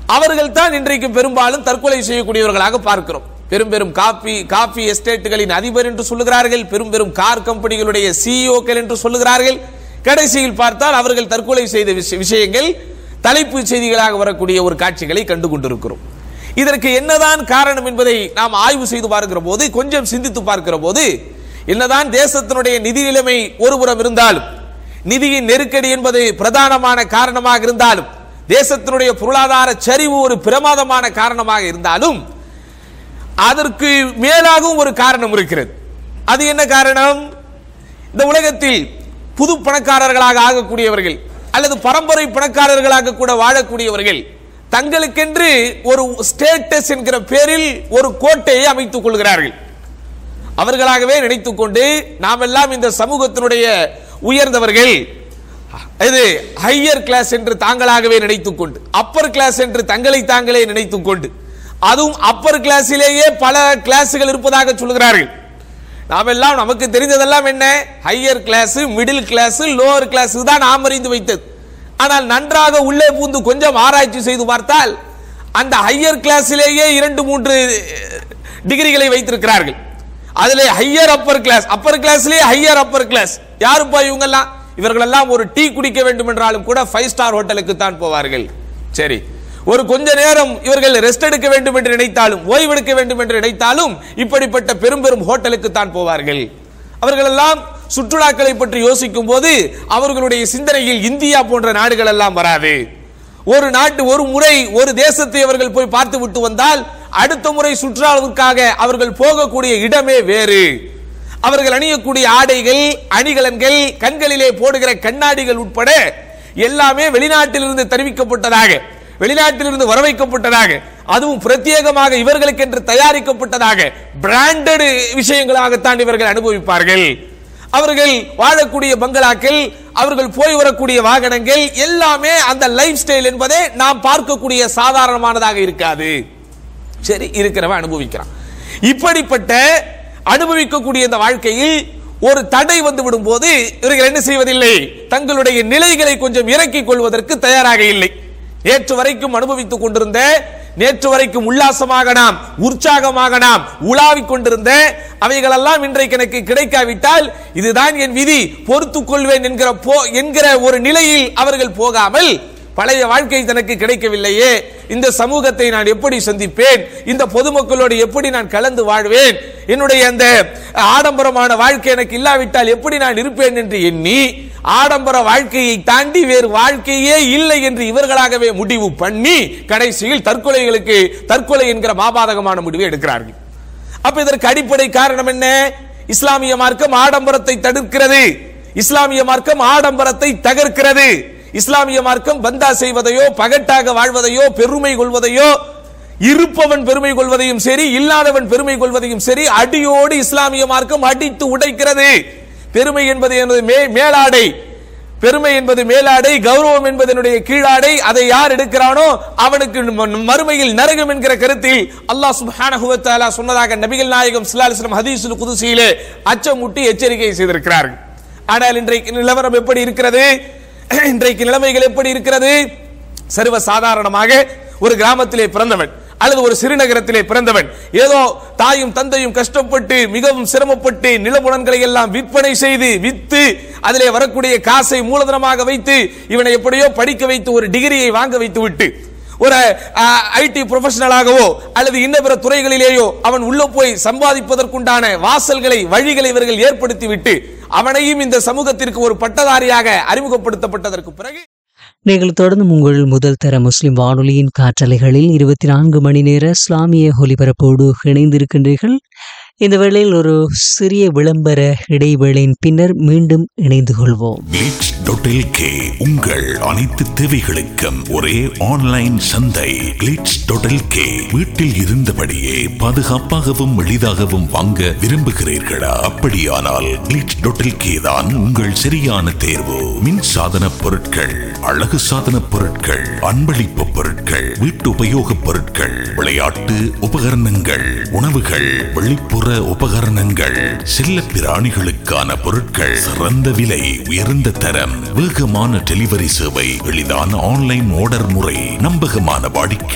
அவர்கள் தான் இன்றைக்கு பெரும்பாலும் தற்கொலை செய்யக்கூடியவர்களாக பார்க்கிறோம் பெரும் பெரும் காபி காபி எஸ்டேட்டுகளின் அதிபர் என்று சொல்லுகிறார்கள் பெரும் பெரும் கார் கம்பெனிகளுடைய சிஇஓக்கள் என்று சொல்லுகிறார்கள் கடைசியில் பார்த்தால் அவர்கள் தற்கொலை செய்த விஷ- விஷயங்கள் தலைப்பு செய்திகளாக வரக்கூடிய ஒரு காட்சிகளை கண்டு கொண்டிருக்கிறோம் இதற்கு என்னதான் காரணம் என்பதை நாம் ஆய்வு செய்து பார்க்கிற போது கொஞ்சம் சிந்தித்து பார்க்கிற போது என்னதான் தேசத்தினுடைய நிதி நிலைமை ஒருபுறம் இருந்தாலும் நிதியின் நெருக்கடி என்பது பிரதானமான காரணமாக இருந்தாலும் தேசத்தினுடைய பொருளாதார சரிவு ஒரு பிரமாதமான காரணமாக இருந்தாலும் அதற்கு மேலாகவும் ஒரு காரணம் இருக்கிறது அது என்ன காரணம் இந்த உலகத்தில் புது பணக்காரர்களாக ஆகக்கூடியவர்கள் அல்லது பரம்பரை பணக்காரர்களாக கூட வாழக்கூடியவர்கள் தங்களுக்கென்று ஒரு ஸ்டேட்டஸ் என்கிற பேரில் ஒரு கோட்டையை அமைத்துக் கொள்கிறார்கள் அவர்களாகவே நினைத்துக் கொண்டு நாமெல்லாம் இந்த சமூகத்தினுடைய உயர்ந்தவர்கள் இது ஹையர் கிளாஸ் என்று தாங்களாகவே நினைத்துக் கொண்டு அப்பர் கிளாஸ் என்று தங்களை தாங்களே நினைத்துக் கொண்டு அதுவும் அப்பர் கிளாஸிலேயே பல கிளாஸுகள் இருப்பதாக சொல்கிறார்கள் நாமெல்லாம் நமக்கு தெரிந்ததெல்லாம் என்ன higher class middle class lower class தான் நாம் அறிந்து வைத்தது ஆனால் நன்றாக உள்ளே பூந்து கொஞ்சம் ஆராய்ச்சி செய்து பார்த்தால் அந்த ஹையர் கிளாஸிலேயே இரண்டு மூன்று டிகிரிகளை வைத்திருக்கிறார்கள் அதிலே ஹையர் அப்பர் கிளாஸ் அப்பர் கிளாஸ்லயே ஹையர் அப்பர் கிளாஸ் யாருப்பா இவங்கெல்லாம் இவர்களெல்லாம் ஒரு டீ குடிக்க வேண்டும் என்றாலும் கூட ஃபைவ் ஸ்டார் ஹோட்டலுக்கு தான் போவார்கள் சரி ஒரு கொஞ்ச நேரம் இவர்கள் ரெஸ்ட் எடுக்க வேண்டும் என்று நினைத்தாலும் ஓய்வெடுக்க வேண்டும் என்று நினைத்தாலும் இப்படிப்பட்ட பெரும் பெரும் ஹோட்டலுக்கு தான் போவார்கள் அவர்களெல்லாம் சுற்றுலாக்களை பற்றி யோசிக்கும் போது அவர்களுடைய சிந்தனையில் இந்தியா போன்ற நாடுகள் எல்லாம் வராது ஒரு நாட்டு ஒரு முறை ஒரு தேசத்தை அவர்கள் போய் பார்த்து விட்டு வந்தால் அடுத்த முறை சுற்றுலாவிற்காக அவர்கள் போகக்கூடிய இடமே வேறு அவர்கள் அணியக்கூடிய ஆடைகள் அணிகலன்கள் கண்களிலே போடுகிற கண்ணாடிகள் உட்பட எல்லாமே வெளிநாட்டிலிருந்து தெரிவிக்கப்பட்டதாக வெளிநாட்டிலிருந்து வரவைக்கப்பட்டதாக அதுவும் பிரத்யேகமாக இவர்களுக்கென்று தயாரிக்கப்பட்டதாக பிராண்டட் விஷயங்களாகத்தான் இவர்கள் அனுபவிப்பார்கள் அவர்கள் வாழக்கூடிய பங்களாக்கள் அவர்கள் போய் வரக்கூடிய வாகனங்கள் எல்லாமே அந்த லைஃப் ஸ்டைல் என்பதே நாம் பார்க்கக்கூடிய சாதாரணமானதாக இருக்காது சரி இருக்கிறவன் அனுபவிக்கிறான் இப்படிப்பட்ட அனுபவிக்கக்கூடிய இந்த வாழ்க்கையில் ஒரு தடை வந்து விடும்போது இவர்கள் என்ன செய்வதில்லை தங்களுடைய நிலைகளை கொஞ்சம் இறக்கிக் கொள்வதற்கு தயாராக இல்லை நேற்று வரைக்கும் அனுபவித்துக் கொண்டிருந்த நேற்று வரைக்கும் உல்லாசமாக நாம் உற்சாகமாக நாம் உலாவிக் கொண்டிருந்த அவைகளெல்லாம் இன்றைக்கு எனக்கு கிடைக்காவிட்டால் இதுதான் என் விதி பொறுத்துக் கொள்வேன் என்கிற போ என்கிற ஒரு நிலையில் அவர்கள் போகாமல் பழைய வாழ்க்கை தனக்கு கிடைக்கவில்லையே இந்த சமூகத்தை நான் எப்படி சந்திப்பேன் இந்த பொதுமக்களோடு எப்படி நான் கலந்து வாழ்வேன் என்னுடைய அந்த ஆடம்பரமான வாழ்க்கை எனக்கு இல்லாவிட்டால் எப்படி நான் இருப்பேன் என்று எண்ணி ஆடம்பர வாழ்க்கையை தாண்டி வேறு வாழ்க்கையே இல்லை என்று இவர்களாகவே முடிவு பண்ணி கடைசியில் தற்கொலைகளுக்கு தற்கொலை என்கிற மாபாதகமான முடிவை எடுக்கிறார்கள் அப்ப இதற்கு அடிப்படை காரணம் என்ன இஸ்லாமிய மார்க்கம் ஆடம்பரத்தை தடுக்கிறது இஸ்லாமிய மார்க்கம் ஆடம்பரத்தை தகர்க்கிறது இஸ்லாமிய மார்க்கம் பந்தா செய்வதையோ பகட்டாக வாழ்வதையோ பெருமை கொள்வதையோ இருப்பவன் பெருமை கொள்வதையும் சரி இல்லாதவன் பெருமை கொள்வதையும் சரி அடியோடு இஸ்லாமிய மார்க்கம் அடித்து உடைக்கிறது பெருமை என்பது எனது மே- மேலாடை பெருமை என்பது மேலாடை கௌரவம் என்பது என்னுடைய கீழாடை அதை யார் எடுக்கிறானோ அவனுக்கு ம- மறுமையில் நரகம் என்கிற கருத்தில் அல்லாஹ் சுப்ஹானஹு வ தஆலா சொன்னதாக நபிகள் நாயகம் ஸல்லல்லாஹு அலைஹி வஸல்லம் ஹதீஸுல் குதுசியிலே அச்சமூட்டி எச்சரிக்கை செய்திருக்கிறார்கள் ஆனால் இன்றைக்கு நிலவரம் எப்படி இருக்கிறது இன்றைக்கு நிலைமைகள் எப்படி இருக்கிறது சர்வ சாதாரணமாக ஒரு கிராமத்திலே பிறந்தவன் அல்லது ஒரு சிறுநகரத்திலே பிறந்தவன் ஏதோ தாயும் தந்தையும் கஷ்டப்பட்டு மிகவும் சிரமப்பட்டு நிலமுடன்களை எல்லாம் விற்பனை செய்து வித்து அதிலே வரக்கூடிய காசை மூலதனமாக வைத்து இவனை எப்படியோ படிக்க வைத்து ஒரு டிகிரியை வாங்க வைத்து விட்டு ஒரு ஐடி ப்ரொஃபஷனலாகவோ அல்லது இன்ன பிற துறைகளிலேயோ அவன் உள்ள போய் சம்பாதிப்பதற்குண்டான வாசல்களை வழிகளை இவர்கள் ஏற்படுத்தி விட்டு அவனையும் இந்த சமூகத்திற்கு ஒரு பட்டதாரியாக அறிமுகப்படுத்தப்பட்டதற்கு பிறகு நீங்கள் தொடர்ந்து உங்கள் முதல் தர முஸ்லிம் வானொலியின் காற்றலைகளில் இருபத்தி நான்கு மணி நேர இஸ்லாமிய ஒலிபரப்போடு இணைந்திருக்கின்றீர்கள் இந்த வேளையில் ஒரு சிறிய விளம்பர இடைவேளையின் பின்னர் மீண்டும் இணைந்து கொள்வோம் கிளிட்ஸ் டாட் உங்கள் அனைத்து தேவைகளுக்கும் ஒரே ஆன்லைன் சந்தை கிளிட்ஸ் டாட் வீட்டில் இருந்தபடியே பாதுகாப்பாகவும் எளிதாகவும் வாங்க விரும்புகிறீர்களா அப்படியானால் கிளிட்ஸ் டாட் தான் உங்கள் சரியான தேர்வு மின் சாதன பொருட்கள் அழகு சாதன பொருட்கள் அன்பளிப்பு பொருட்கள் வீட்டு உபயோகப் பொருட்கள் விளையாட்டு உபகரணங்கள் உணவுகள் வெளிப்புற உபகரணங்கள் செல்ல பிராணிகளுக்கான பொருட்கள் சிறந்த விலை உயர்ந்த தரம் வேகமான டெலிவரி சேவை எளிதான ஆன்லைன் ஆர்டர் முறை நம்பகமான வாடிக்கை